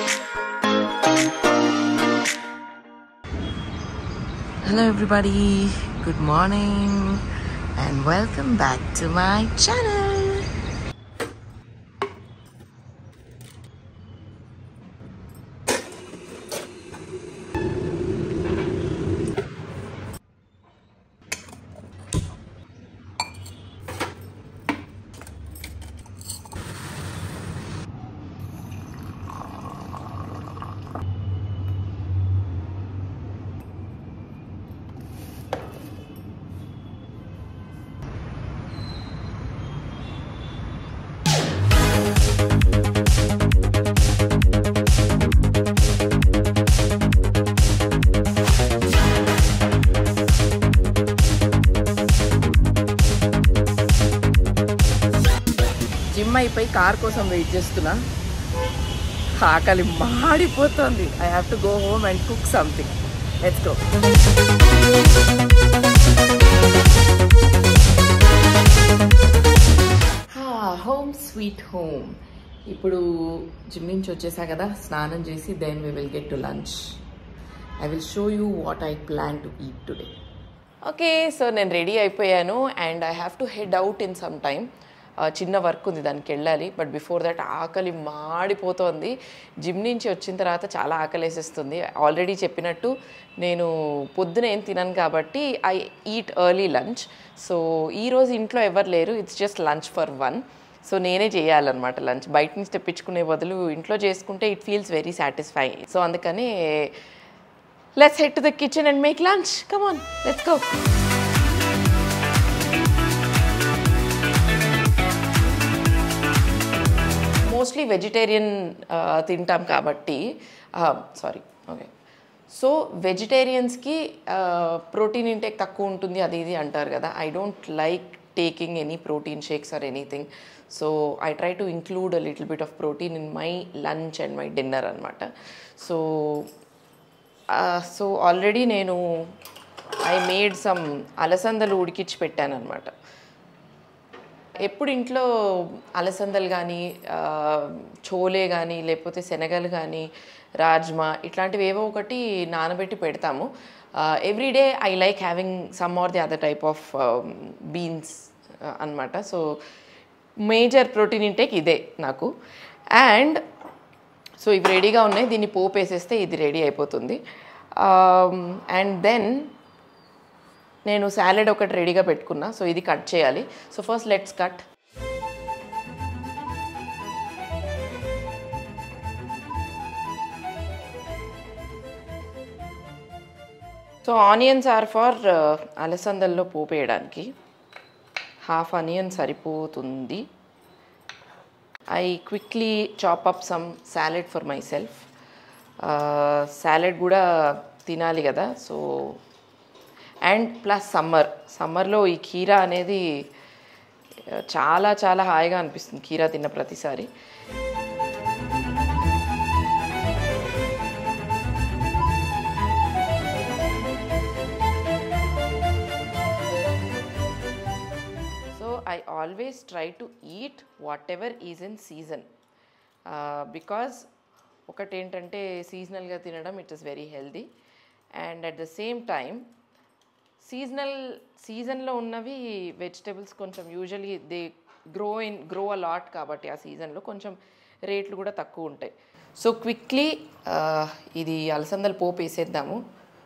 Hello, everybody. Good morning, and welcome back to my channel. Gym అయిపోయి car కోసం wait చేస్తున్నా ఆకలి మాడిపోతుంది I have to go home and cook something let's go home sweet home ఇప్పుడు gym నుంచి వచ్చేసా కదా స్నానం చేసి then we will get to lunch I will show you what I plan to eat today okay so నేను ready అయిపోయాను and I have to head out in some time చిన్న work ఉంది దానికి వెళ్ళాలి బట్ బిఫోర్ దట్ ఆకలి మాడిపోతోంది gym నుంచి వచ్చిన తర్వాత చాలా ఆకలి వేసేస్తుంది ఆల్రెడీ చెప్పినట్టు నేను పొద్దున ఏం తినను కాబట్టి I eat early lunch so ఈరోజు ఇంట్లో ఎవరు లేరు it's just lunch for one so నేనే చేయాలన్నమాట లంచ్ బయట నుంచి తెప్పించుకునే బదులు ఇంట్లో చేసుకుంటే it feels very satisfy so అందుకని let's head to the kitchen and make lunch come on let's go mostly vegetarian తింటాం కాబట్టి సారీ ఓకే సో వెజిటేరియన్స్కి ప్రోటీన్ ఇంటేక్ తక్కువ ఉంటుంది అది ఇది అంటారు కదా I don't like taking any protein shakes or anything so I try to include a little bit of protein in my lunch and my dinner అనమాట సో సో ఆల్రెడీ నేను I made some అలసందలు ఉడికిచ్చి పెట్టాను అనమాట ఎప్పుడు ఇంట్లో అలసందలు కానీ చోలే కానీ లేకపోతే శనగలు కానీ రాజ్మా ఇట్లాంటివి ఏవో ఒకటి నానబెట్టి పెడతాము everyday I like having some or the other type of beans అనమాట సో మేజర్ ప్రోటీన్ ఇంటేక్ ఇదే నాకు అండ్ సో ఇవి రెడీగా ఉన్నాయి దీన్ని పోపు వేసేస్తే ఇది రెడీ అయిపోతుంది అండ్ దెన్ నేను సాలెడ్ ఒకటి రెడీగా పెట్టుకున్నా సో ఇది కట్ చేయాలి so first let's cut so onions are for అలసందల్లో పోపు వేయడానికి హాఫ్ ఆనియన్ సరిపోతుంది I quickly chop up some salad for myself salad కూడా తినాలి కదా సో అండ్ ప్లస్ సమ్మర్ సమ్మర్లో ఈ కీరా అనేది చాలా చాలా హాయిగా అనిపిస్తుంది కీరా తిన్న ప్రతిసారి so I always try to eat whatever is in season because ఒకటి ఏంటంటే సీజనల్గా తినడం it is very healthy and at the same time seasonal సీజన్లో ఉన్నవి వెజిటేబుల్స్ కొంచెం usually they grow in grow a lot కాబట్టి ఆ సీజన్లో కొంచెం రేట్లు కూడా తక్కువ ఉంటాయి సో క్విక్లీ ఇది అలసందల పోపు వేసేద్దాము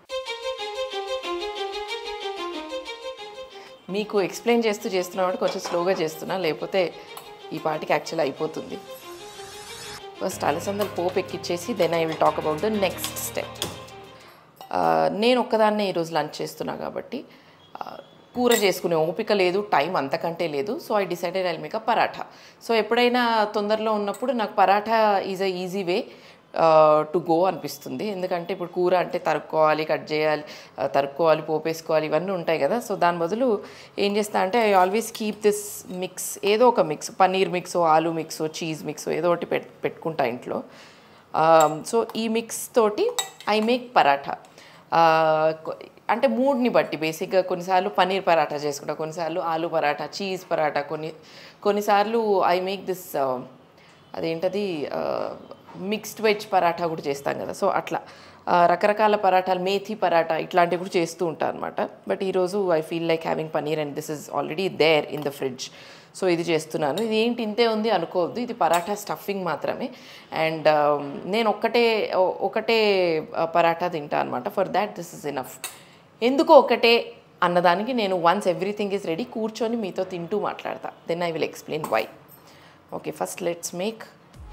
మీకు ఎక్స్ప్లెయిన్ చేస్తూ చేస్తున్నా కాబట్టి కొంచెం స్లోగా చేస్తున్నా లేకపోతే ఈ పాటికి యాక్చువల్ అయిపోతుంది ఫస్ట్ అలసందలు పోపు ఎక్కిచ్చేసి then I will talk about the next step నేను ఒక్కదాన్నే ఈరోజు లంచ్ చేస్తున్నా కాబట్టి కూర చేసుకునే ఓపిక లేదు టైం అంతకంటే లేదు so I decided I make a paratha so ఎప్పుడైనా తొందరలో ఉన్నప్పుడు నాకు paratha is a easy way to go అనిపిస్తుంది ఎందుకంటే ఇప్పుడు కూర అంటే తరుక్కోవాలి కట్ చేయాలి ఆ, తరుక్కోవాలి పోపేసుకోవాలి ఇవన్నీ ఉంటాయి కదా సో దాని బదులు ఏం చేస్తా అంటే I always keep this mix ఏదో ఒక mix paneer mix aloo mix cheese mix ఏదో ఒకటి పెట్ పెట్టుకుంటా ఇంట్లో సో ఈ మిక్స్ తోటి ఐ మేక్ పరాఠా ఆ, కొ- అంటే మూడ్ని బట్టి బేసిక్గా కొన్నిసార్లు పన్నీర్ పరాఠా చేసుకుంటా కొన్నిసార్లు ఆలు పరాఠా చీజ్ పరాఠా కొన్ని కొన్నిసార్లు ఐ మేక్ దిస్ అదేంటది మిక్స్డ్ వెజ్ పరాఠా కూడా చేస్తాం కదా సో అట్లా ఆ, రకరకాల పరాఠాలు మేథీ పరాఠా ఇట్లాంటివి కూడా చేస్తూ ఉంటాను అనమాట బట్ ఈరోజు I feel like having paneer and this is already there in the fridge so ఇది చేస్తున్నాను ఇది ఏంటి ఇంతే ఉంది అనుకోవద్దు ఇది పరాఠా స్టఫింగ్ మాత్రమే అండ్ నేను ఒక్కటే ఒ- ఒకటే ఆ, పరాఠా తింటా అనమాట for that this is enough ఎందుకు ఒకటే అన్నదానికి నేను వన్స్ ఎవ్రీథింగ్ ఈజ్ రెడీ కూర్చొని మీతో తింటూ మాట్లాడతా then I will explain why okay first let's make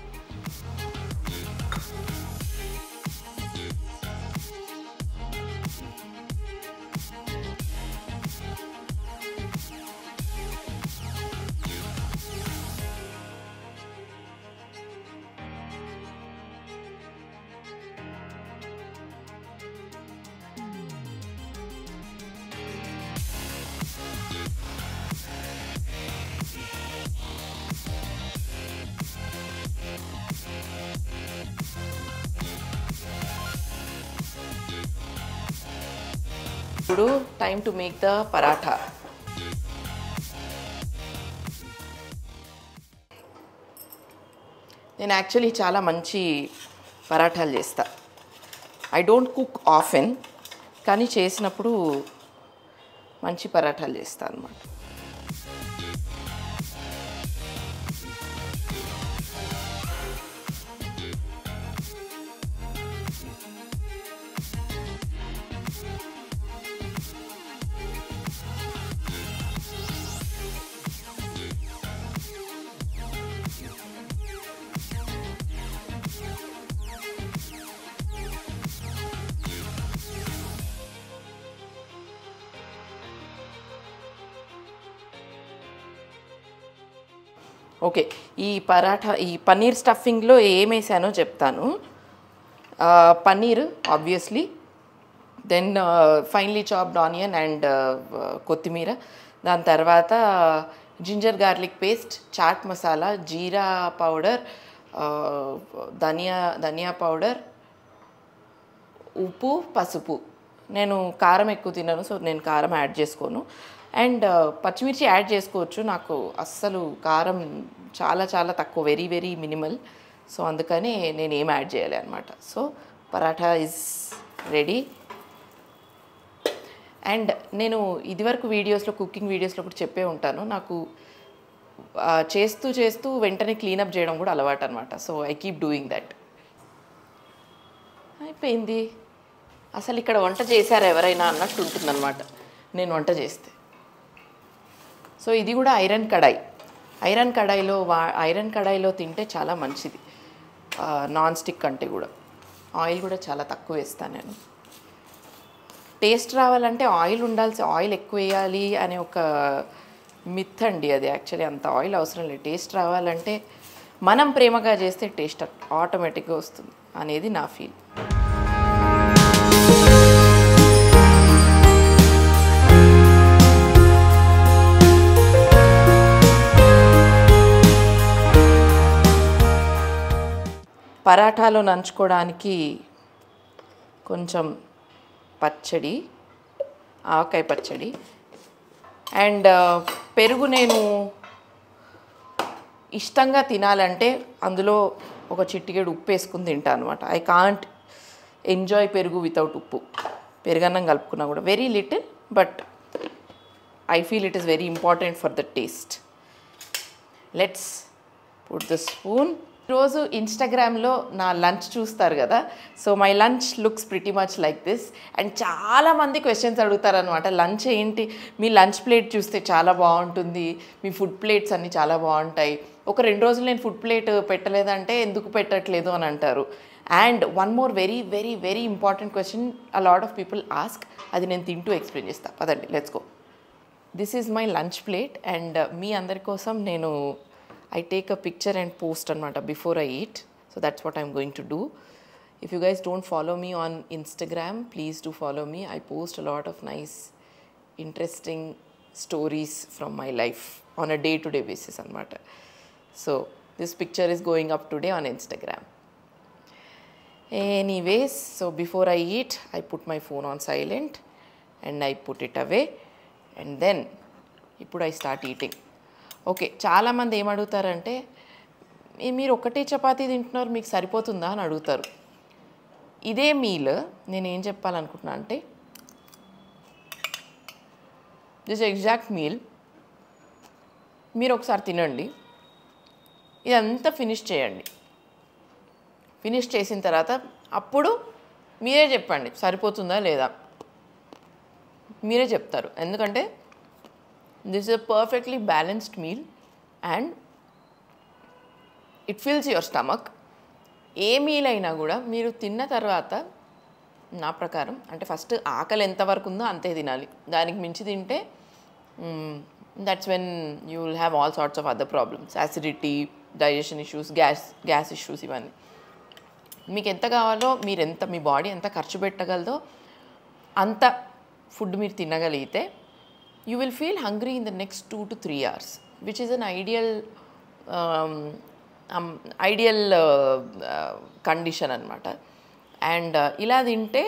ఇప్పుడు time to make the paratha నేను యాక్చువల్లీ చాలా మంచి పరాఠాలు చేస్తా ఐ డోంట్ కుక్ ఆఫెన్ కానీ చేసినప్పుడు మంచి పరాఠాలు చేస్తా అనమాట ఓకే ఈ పరాఠా ఈ పన్నీర్ స్టఫింగ్లో ఏం వేసానో చెప్తాను ఆ, paneer obviously then finely chopped onion and కొత్తిమీర దాని తర్వాత ginger garlic paste chaat masala jeera powder dhania dhania powder ఉప్పు పసుపు నేను కారం ఎక్కువ తినను సో నేను కారం యాడ్ చేసుకోను అండ్ పచ్చిమిర్చి యాడ్ చేసుకోవచ్చు నాకు అస్సలు కారం చాలా చాలా తక్కువ వెరీ వెరీ మినిమల్ సో అందుకని నేను ఏం యాడ్ చేయాలి అనమాట so paratha is ready and నేను ఇదివరకు వీడియోస్లో కుకింగ్ వీడియోస్లో కూడా చెప్పే ఉంటాను నాకు ఆ, చేస్తూ చేస్తూ వెంటనే క్లీనప్ చేయడం కూడా అలవాటు అనమాట so I keep doing that అయిపోయింది అసలు ఇక్కడ వంట చేశారు ఎవరైనా అన్నట్టు ఉంటుందన్నమాట నేను వంట చేస్తే సో ఇది కూడా ఐరన్ కడాయి ఐరన్ కడాయిలో వా ఐరన్ కడాయిలో తింటే చాలా మంచిది నాన్ స్టిక్ కంటే కూడా ఆయిల్ కూడా చాలా తక్కువ వేస్తాను నేను టేస్ట్ రావాలంటే ఆయిల్ ఉండాల్సి ఆయిల్ ఎక్కువ వేయాలి అనే ఒక మిత్ అండి అది యాక్చువల్లీ అంత ఆయిల్ అవసరం లేదు టేస్ట్ రావాలంటే మనం ప్రేమగా చేస్తే టేస్ట్ ఆటోమేటిక్గా వస్తుంది అనేది నా ఫీల్ పరాఠాలో నంచుకోవడానికి కొంచెం పచ్చడి ఆవకాయ పచ్చడి అండ్ పెరుగు నేను ఇష్టంగా తినాలంటే అందులో ఒక చిట్టిగేడు ఉప్పు వేసుకుని తింటాను అనమాట ఐ కాంట్ ఎంజాయ్ పెరుగు వితౌట్ ఉప్పు పెరుగన్నం కలుపుకున్నా కూడా very little but I feel it is very important for the taste let's put the spoon రోజు ఇన్స్టాగ్రామ్లో నా లంచ్ చూస్తారు కదా so my lunch looks pretty much like this and చాలా మంది క్వశ్చన్స్ అడుగుతారనమాట లంచ్ ఏంటి మీ లంచ్ ప్లేట్ చూస్తే చాలా బాగుంటుంది మీ ఫుడ్ ప్లేట్స్ అన్నీ చాలా బాగుంటాయి ఒక రెండు రోజులు నేను ఫుడ్ ప్లేట్ పెట్టలేదంటే ఎందుకు పెట్టట్లేదు అని అంటారు and one more very very very important question a lot of people ask అది నేను తింటూ ఎక్స్ప్లెయిన్ చేస్తాను పదండి let's go this is my lunch plate and మీ అందరి కోసం నేను I take a picture and post అనమాట before I eat so that's what I'm going to do if you guys don't follow me on Instagram please do follow me I post a lot of nice interesting stories from my life on a day to day basis అనమాట so this picture is going up today on Instagram anyways so before i eat i put my phone on silent and i put it away and then ఇప్పుడు I start eating okay చాలామంది ఏమడుగుతారంటే "మీ- మీరు ఒకటే చపాతీ తింటున్నారు మీకు సరిపోతుందా అని అడుగుతారు ఇదే మీల్ నేను ఏం చెప్పాలనుకుంటున్నా అంటే దిస్ ఎగ్జాక్ట్ మీల్ మీరు ఒకసారి తినండి ఇదంతా ఫినిష్ చేయండి ఫినిష్ చేసిన తర్వాత అప్పుడు మీరే చెప్పండి సరిపోతుందా లేదా మీరే చెప్తారు ఎందుకంటే this is a perfectly balanced meal and it fills your stomach ఏ మీల్ అయినా కూడా మీరు తిన్న తర్వాత నా ప్రకారం అంటే ఫస్ట్ ఆకలి ఎంతవరకు ఉందో అంతే తినాలి దానికి మించి తింటే that's when you will have all sorts of other problems acidity digestion issues gas gas issues ఇవన్నీ మీకు ఎంత కావాలో మీరు ఎంత మీ బాడీ ఎంత ఖర్చు పెట్టగలదో అంత ఫుడ్ మీరు తినగలిగితే you will feel hungry in the next two to three hours which is an ideal ideal condition అనమాట అండ్ ఇలా తింటే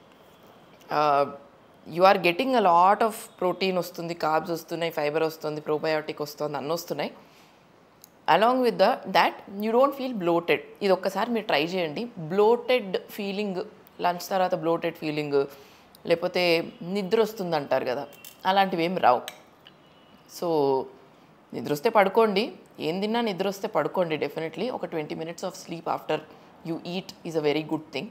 you are getting a lot of protein వస్తుంది కార్బ్స్ వస్తున్నాయి ఫైబర్ వస్తుంది ప్రోబయోటిక్ వస్తుంది అన్నీ వస్తున్నాయి along with the that you don't feel bloated ఇది ఒక్కసారి మీరు ట్రై చేయండి బ్లోటెడ్ ఫీలింగ్ లంచ్ తర్వాత బ్లోటెడ్ ఫీలింగ్ లేకపోతే నిద్ర వస్తుంది అంటారు కదా అలాంటివి ఏం రావు సో నిద్ర వస్తే పడుకోండి ఏం తిన్నా నిద్ర వస్తే పడుకోండి డెఫినెట్లీ ఒక twenty minutes of sleep after you eat is a very good thing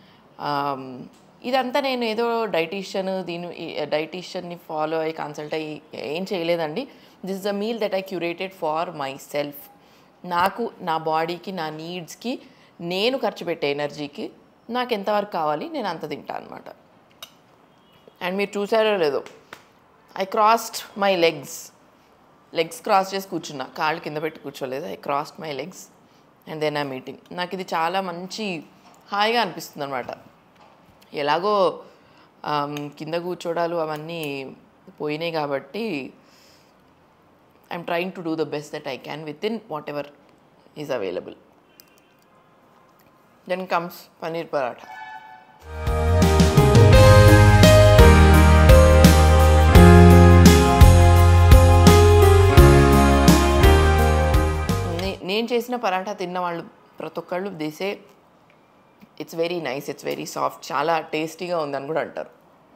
ఇదంతా నేను ఏదో డైటీషియన్ దీని డైటీషియన్ని ఫాలో అయ్యి కన్సల్ట్ అయ్యి ఏం చేయలేదండి this is a meal that I curated for myself నాకు నా బాడీకి నా నీడ్స్కి నేను ఖర్చు పెట్టే ఎనర్జీకి నాకు ఎంతవరకు కావాలి నేను అంత తింటాను అనమాట అండ్ మీరు చూసారో లేదో I crossed my legs legs cross చేసి కూర్చున్నా కాళ్ళు కింద పెట్టి కూర్చోలేదు I crossed my legs and then ఆ మీటింగ్ నాకు ఇది చాలా మంచి హాయిగా అనిపిస్తుంది అనమాట ఎలాగో ఆమ్, కింద కూర్చోడాలు అవన్నీ పోయినాయి కాబట్టి I'm trying to do the best that I can within whatever is available then comes paneer paratha నే- నేను చేసిన పరాఠా తిన్న వాళ్ళు ప్రతి ఒక్కళ్ళు దిసే it's very nice it's very soft చాలా టేస్టీగా ఉందని కూడా అంటారు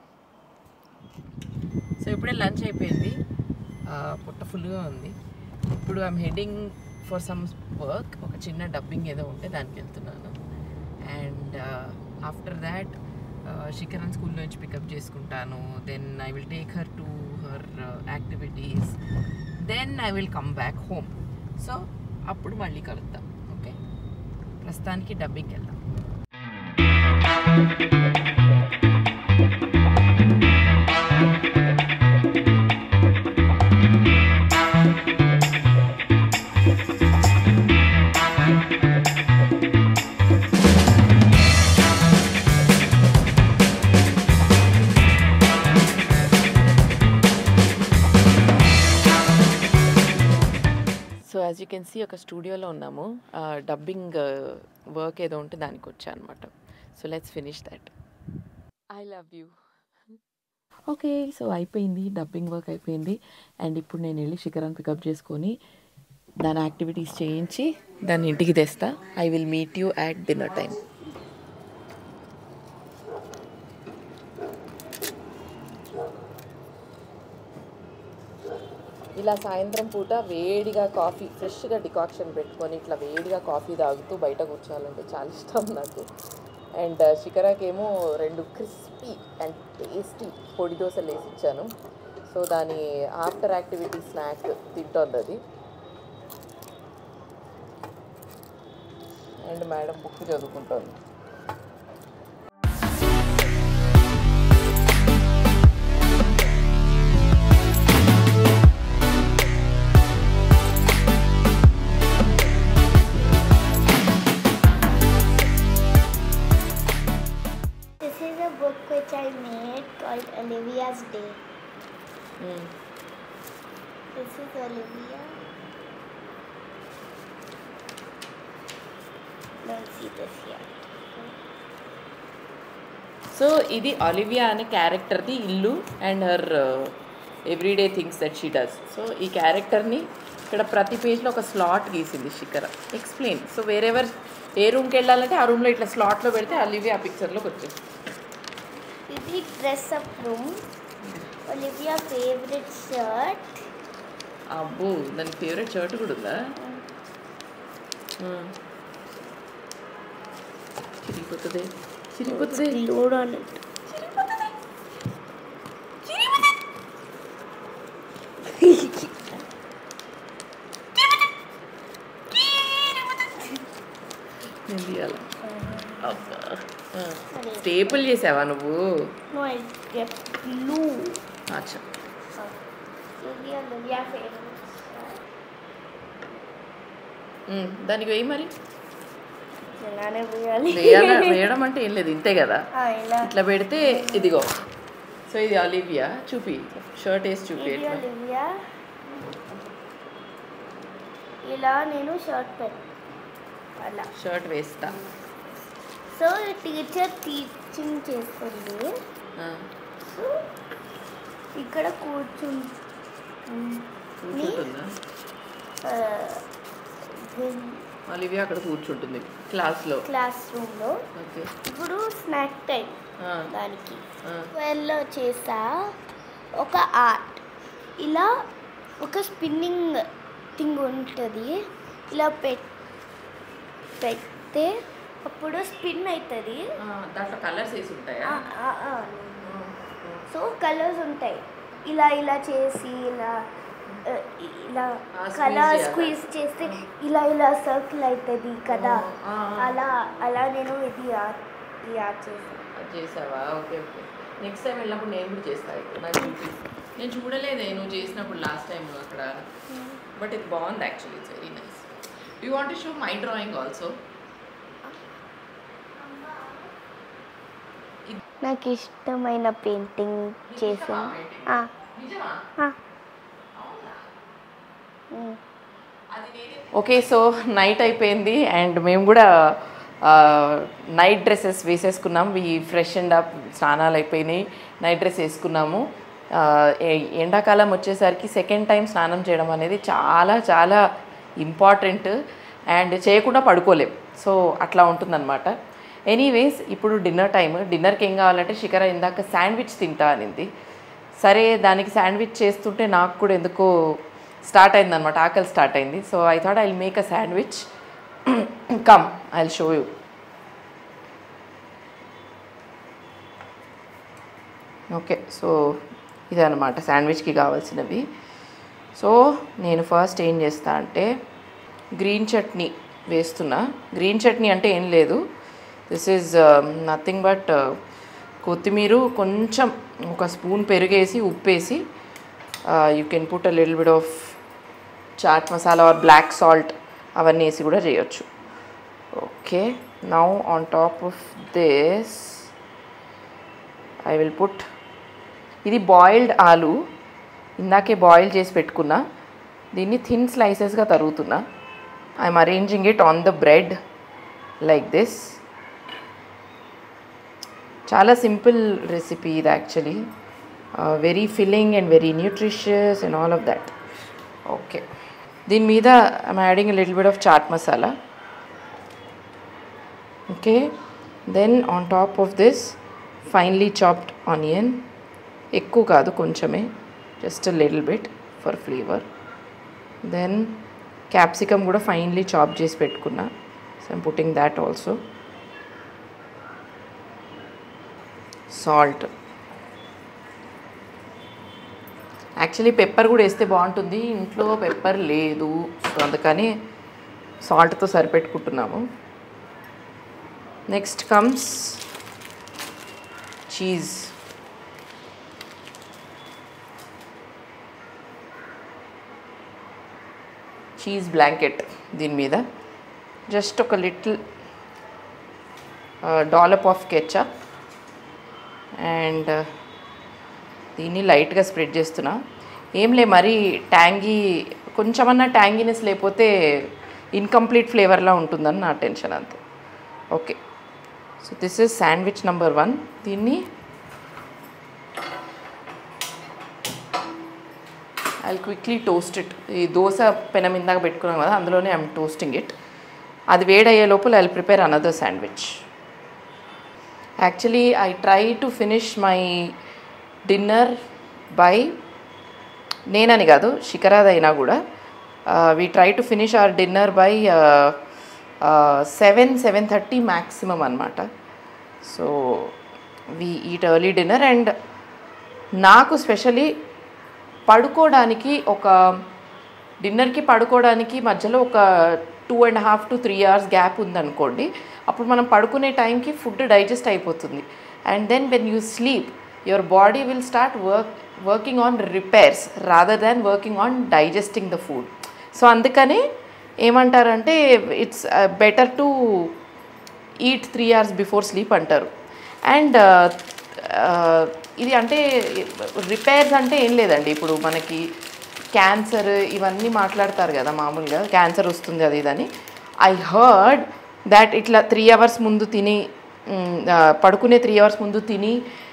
సో ఇప్పుడే లంచ్ అయిపోయింది ఆ, పొట్ట ఫుల్గా ఉంది ఇప్పుడు I'm heading for some work ఒక చిన్న డబ్బింగ్ ఏదో ఉంటే దానికి వెళ్తున్నాను అండ్ ఆఫ్టర్ దాట్ శిఖరన్ స్కూల్ నుంచి పికప్ చేసుకుంటాను then I will take her to her activities then I will come back home so అప్పుడు మళ్ళీ కలుద్దాం ఓకే ప్రస్తుతానికి డబ్బింగ్కి వెళ్దాం so as you can see ఒక స్టూడియోలో ఉన్నాము డబ్బింగ్ వర్క్ ఏదో ఉంటే దానికి వచ్చా అనమాట so let's finish that I love you okay so అయిపోయింది డబ్బింగ్ వర్క్ అయిపోయింది అండ్ ఇప్పుడు నేను వెళ్ళి శిఖరాన్ని పికప్ చేసుకొని దాని యాక్టివిటీస్ చేయించి దాన్ని ఇంటికి తెస్తా I will meet you at dinner time ఇలా సాయంత్రం పూట వేడిగా కాఫీ ఫ్రెష్గా డికాక్షన్ పెట్టుకొని ఇట్లా వేడిగా కాఫీ తాగుతూ బయట కూర్చోవాలంటే చాలా ఇష్టం నాకు అండ్ శిఖరాకేమో రెండు క్రిస్పీ అండ్ టేస్టీ పొడి దోశలు వేసి ఇచ్చాను సో దాని ఆఫ్టర్ యాక్టివిటీ స్నాక్ తింటోంది అది అండ్ మేడం బుక్ చదువుకుంటోంది This is a book which I made called Olivia's Day. This is Olivia. Don't see this yet. So ఇది ఒలివియా అనే క్యారెక్టర్ది ఇల్లు and her everyday things that she does so ఈ క్యారెక్టర్ని ఇక్కడ ప్రతి పేజ్లో ఒక స్లాట్ గీసింది శిఖర ఎక్స్ప్లెయిన్ సో వేరెవర్ ఏ రూమ్కి వెళ్ళాలంటే ఆ రూమ్లో ఇట్లా స్లాట్లో పెడితే అలివి ఆ పిక్చర్లోకి వచ్చేస్తుంది ఇది dress up room Olivia favourite shirt అబ్బో దాని ఫేవరెట్ షర్ట్ కూడా ఉందా చిరిగిపోతుంది చిరిగిపోతుంది లోడ్ ఆన్ ఇట్ నేను తీయాలి అబ్బా సరే స్టేపుల్ చేసావా నువ్వు నో ఐ గెట్ బ్లూ అచ్చా ఇది ఒలివియా ఫేవరెట్ షర్ట్ ఉమ్, దానికి వేయి మరి ఇలానే పోయాలి వేయాల వేయడం అంటే ఏం లేదు ఇంతే కదా ఆ, ఇలా ఇట్లా పెడితే ఇదిగో సో ఇది అలివియా చూపి షర్ట్ వేసి చూపి ఇది ఎట్లా ఒలివియా ఇలా నేను షర్ట్ పెట్ట అలా షర్ట్ వేస్తా సో టీచర్ టీచింగ్ చేస్తుంది ఆ, సో ఇక్కడ కూర్చుని కూర్చుంటుందా అలివియా అక్కడ కూర్చుంటుంది క్లాస్లో క్లాస్ రూమ్లో ఓకే ఇప్పుడు స్నాక్ టైం ఆ, దానికి ఆ, ట్వెల్వ్లో చేసా ఒక ఆర్ట్ ఇలా ఒక స్పిన్నింగ్ థింగ్ ఉంటుంది ఇలా పెట్ పెడితే అప్పుడు స్పిన్ అవుతుంది ఆ, దాంట్లో కలర్స్ వేసి ఉంటాయా సో కలర్స్ ఉంటాయి ఇలా ఇలా చేసి ఇలా ఆ, ఇలా ఆ, squeeze కలర్ చేయాలా? స్క్వీజ్ చేస్తే ఇలా ఇలా సర్కిల్ అవుతుంది కదా ఆ, ఆ. అలా అలా నేను ఇది ఆర్ట్ ఈ ఆర్ట్ చేశాను అది చేసావా ఓకే ఓకే నెక్స్ట్ టైం వెళ్ళినప్పుడు నేను కూడా చేస్తా అయితే నాకు చూపి నేను చూడలేదే నువ్వు చేసినప్పుడు లాస్ట్ టైం అక్కడ బట్ ఇది బాగుంది actually it's very nice you want show my drawing also నాకు ఇష్టమైన పెయింటింగ్ చేశాను ఆ, నిజమా ఆ, అవునా ఉమ్. ఓకే సో నైట్ అయిపోయింది అండ్ మేము కూడా నైట్ డ్రెస్సెస్ వేసేసుకున్నాం ఈ ఫ్రెష్ అండ్ అప్ స్నానాలు అయిపోయినాయి నైట్ డ్రెస్ వేసుకున్నాము ఆ, ఏ- ఎండాకాలం వచ్చేసరికి సెకండ్ టైం స్నానం చేయడం అనేది చాలా చాలా ఇంపార్టెంట్ అండ్ చేయకుండా పడుకోలేం సో అట్లా ఉంటుందన్నమాట ఎనీవేస్ ఇప్పుడు డిన్నర్ టైం డిన్నర్కి ఏం కావాలంటే శిఖర ఇందాక శాండ్విచ్ తింటా అనింది సరే దానికి శాండ్విచ్ చేస్తుంటే నాకు కూడా ఎందుకో స్టార్ట్ అయింది అనమాట ఆకలి స్టార్ట్ అయింది so I thought I make a sandwich come I show you okay so ఇదనమాట శాండ్విచ్కి కావాల్సినవి సో నేను ఫస్ట్ ఏం చేస్తా అంటే గ్రీన్ చట్నీ వేస్తున్నా గ్రీన్ చట్నీ అంటే ఏం లేదు దిస్ ఈజ్ నథింగ్ బట్ కొత్తిమీర కొంచెం ఒక స్పూన్ పెరుగేసి ఉప్పేసి you can put a little bit of chaat masala or black salt అవన్నీ వేసి కూడా చేయొచ్చు okay now on top of this I will put ఇది బాయిల్డ్ ఆలు ఇందాకే బాయిల్ చేసి పెట్టుకున్నా దీన్ని థిన్ స్లైసెస్గా తరుగుతున్నా I'm arranging it on the bread like this చాలా సింపుల్ రెసిపీ ఇది actually very filling and very nutritious and all of that okay దీని మీద I'm adding little bit of chaat masala okay then on top of this finely chopped onion ఎక్కువ కాదు కొంచెమే just little bit for flavour then capsicum కూడా finely chop చేసి పెట్టుకున్నా so I'm putting that also salt actually pepper కూడా వేస్తే బాగుంటుంది ఇంట్లో పెప్పర్ లేదు సో అందుకని సాల్ట్తో సరిపెట్టుకుంటున్నాము next comes cheese cheese blanket దీని మీద జస్ట్ ఒక little dollop of ketchup and దీన్ని లైట్గా స్ప్రెడ్ చేస్తున్నా ఏం లే మరీ ట్యాంగీ కొంచెమన్నా ట్యాంగీనెస్ లేకపోతే ఇన్కంప్లీట్ ఫ్లేవర్లా ఉంటుందని నా టెన్షన్ అంతే okay so this is sandwich number one దీన్ని I I quickly toast it ఈ దోశ పెనం ఇందాక పెట్టుకున్నాం కదా అందులోనే ఐమ్ టోస్టింగ్ ఇట్ అది వేడయ్యే లోపల I prepare another sandwich actually I try to finish my dinner by నేనని కాదు శిఖరాద్ అయినా కూడా we try to finish our dinner by seven seven thirty maximum అనమాట so we eat early dinner and నాకు స్పెషలీ పడుకోవడానికి ఒక డిన్నర్కి పడుకోవడానికి మధ్యలో ఒక two and half to three hours gap ఉందనుకోండి అప్పుడు మనం పడుకునే టైంకి ఫుడ్ డైజెస్ట్ అయిపోతుంది and then when you sleep your body will start work working on repairs rather than working on digesting the food so అందుకని ఏమంటారంటే it's better to eat three hours before sleep అంటారు and ఇది అంటే repairs అంటే ఏం లేదండి ఇప్పుడు మనకి క్యాన్సర్ ఇవన్నీ మాట్లాడతారు కదా మామూలుగా క్యాన్సర్ వస్తుంది అది ఇదని ఐ హర్డ్ దాట్ ఇట్లా త్రీ అవర్స్ ముందు తిని మ్, ఆ, పడుకునే త్రీ అవర్స్ ముందు తిని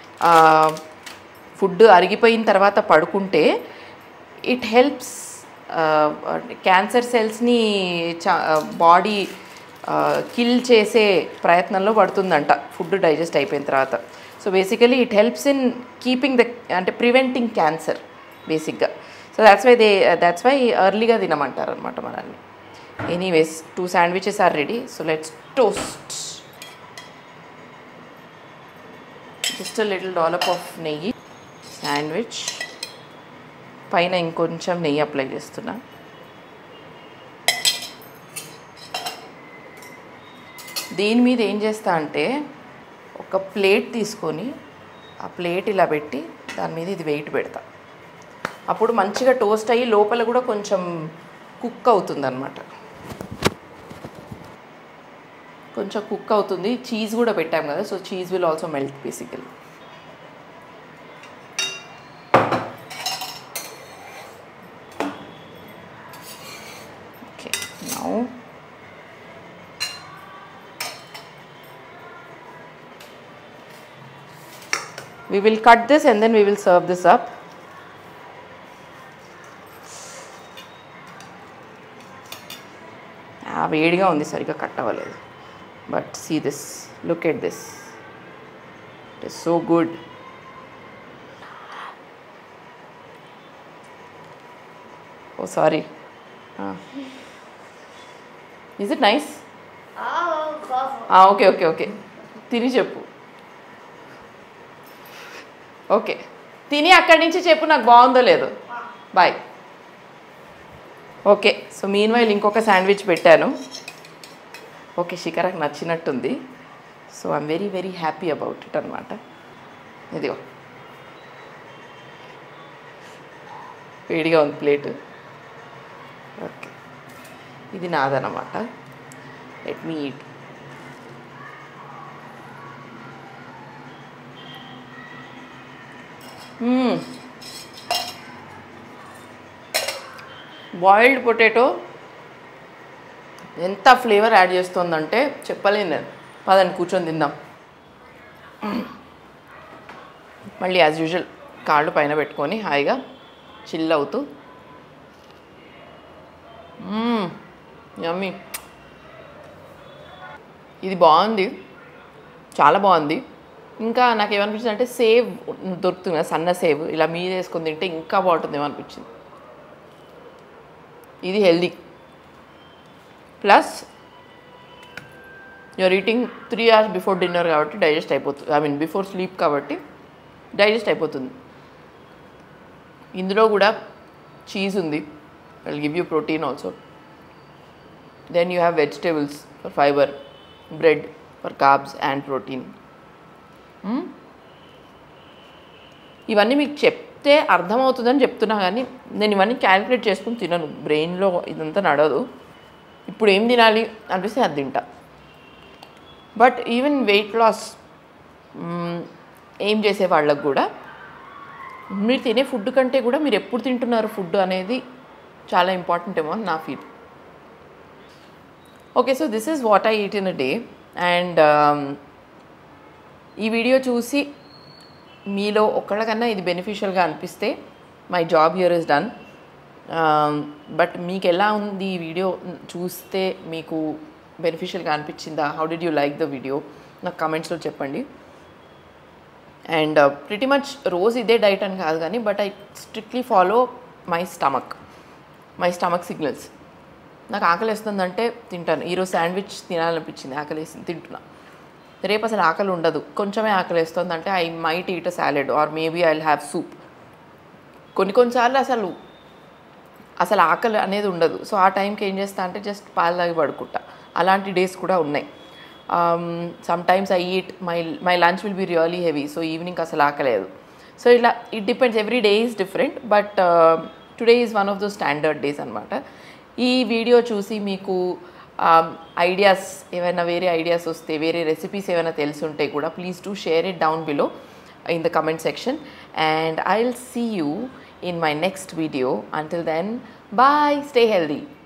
ఫుడ్ అరిగిపోయిన తర్వాత పడుకుంటే ఇట్ హెల్ప్స్ క్యాన్సర్ సెల్స్ని చా బాడీ కిల్ చేసే ప్రయత్నంలో పడుతుందంట ఫుడ్ డైజెస్ట్ అయిపోయిన తర్వాత so basically it helps in keeping the అంటే ప్రివెంటింగ్ క్యాన్సర్ బేసిక్గా so that's why they that's why ఎర్లీగా తినమంటారు అనమాట మనల్ని anyways two sandwiches are ready so let's toast just little dollop of నెయ్యి శాండ్విచ్ పైన ఇంకొంచెం నెయ్యి అప్లై చేస్తున్నా దీని మీద ఏం చేస్తా అంటే ఒక ప్లేట్ తీసుకొని ఆ ప్లేట్ ఇలా పెట్టి దాని మీద ఇది వెయిట్ పెడతా అప్పుడు మంచిగా టోస్ట్ అయ్యి లోపల కూడా కొంచెం కుక్ అవుతుంది అనమాట కొంచెం కుక్ అవుతుంది చీజ్ కూడా పెట్టాం కదా so cheese will also melt basically Okay, now we will cut this and then we will serve this up. ఆ, వేడిగా ఉంది సరిగ్గా కట్ అవ్వలేదు but see this look at this it is so good oh sorry is it nice Oh, God. Okay okay okay తిని చెప్పు okay తిని అక్కడి నుంచి చెప్పు నాకు బాగుందో లేదో bye okay so meanwhile ఇంకొక శాండ్విచ్ పెట్టాను ఓకే శిఖరకు నచ్చినట్టుంది so I'm very very happy about it అనమాట ఇదిగో వేడిగా ఉంది ప్లేట్ ఓకే ఇది నాదనమాట let me eat boiled potato ఎంత ఫ్లేవర్ యాడ్ చేస్తుందంటే చెప్పలేను నేను పదండి కూర్చొని తిందాం మళ్ళీ యాజ్ యూజువల్ కాళ్ళు పైన పెట్టుకొని హాయిగా చిల్ అవుతూ యమ్మీ ఇది బాగుంది చాలా బాగుంది ఇంకా నాకు ఏమనిపించింది అంటే సేవ్ దొరుకుతుంది కదా సన్న సేవ్ ఇలా మీద వేసుకొని తింటే ఇంకా బాగుంటుందేమో అనిపించింది ఇది healthy plus you're eating three hours before dinner కాబట్టి డైజెస్ట్ అయిపోతుంది ఐ మీన్ బిఫోర్ స్లీప్ కాబట్టి డైజెస్ట్ అయిపోతుంది ఇందులో కూడా చీజ్ ఉంది I give you protein also then you have vegetables for fibre bread for carbs and protein ఇవన్నీ మీకు చెప్తే అర్థమవుతుందని చెప్తున్నా కానీ నేను ఇవన్నీ క్యాలిక్యులేట్ చేసుకుని తినను బ్రెయిన్లో ఇదంతా నడవదు ఇప్పుడు ఏం తినాలి అనిపిస్తే అది తింటా బట్ ఈవెన్ వెయిట్ లాస్ ఏం చేసే వాళ్ళకు కూడా మీరు తినే ఫుడ్ కంటే కూడా మీరు ఎప్పుడు తింటున్నారు ఫుడ్ అనేది చాలా ఇంపార్టెంట్ ఏమో అని నా feel okay so this is what I eat in a day and ఈ వీడియో చూసి మీలో ఒక్కళ్ళకన్నా ఇది బెనిఫిషియల్గా అనిపిస్తే my job here is done but మీకు ఎలా ఉంది ఈ వీడియో చూస్తే మీకు బెనిఫిషియల్గా అనిపించిందా how did you like the video నాకు కమెంట్స్లో చెప్పండి అండ్ ప్రిటీ మచ్ రోజు ఇదే డైట్ అని కాదు కానీ but I strictly follow my stomach my stomach signals నాకు ఆకలి వేస్తుందంటే తింటాను ఈరోజు శాండ్విచ్ తినాలనిపించింది ఆకలి వేసింది తింటున్నా రేపు అసలు ఆకలి ఉండదు కొంచెమే ఆకలి వేస్తుంది అంటే I might eat a salad or maybe I have soup కొన్ని కొన్నిసార్లు అసలు అసలు ఆకలి అనేది ఉండదు సో ఆ టైంకి ఏం చేస్తా అంటే జస్ట్ పాలు తాగి పడుకుంటా అలాంటి డేస్ కూడా ఉన్నాయి some times I eat my my lunch will be really heavy so evening అసలు ఆకలేదు సో ఇలా it depends every day is different but today is one of those standard days అనమాట ఈ వీడియో చూసి మీకు ఐడియాస్ ఏమైనా వేరే ఐడియాస్ వస్తే వేరే రెసిపీస్ ఏమైనా తెలుసుంటే కూడా please to share it down below in the comment section and I'll see you in my next video. Until then, bye, stay healthy.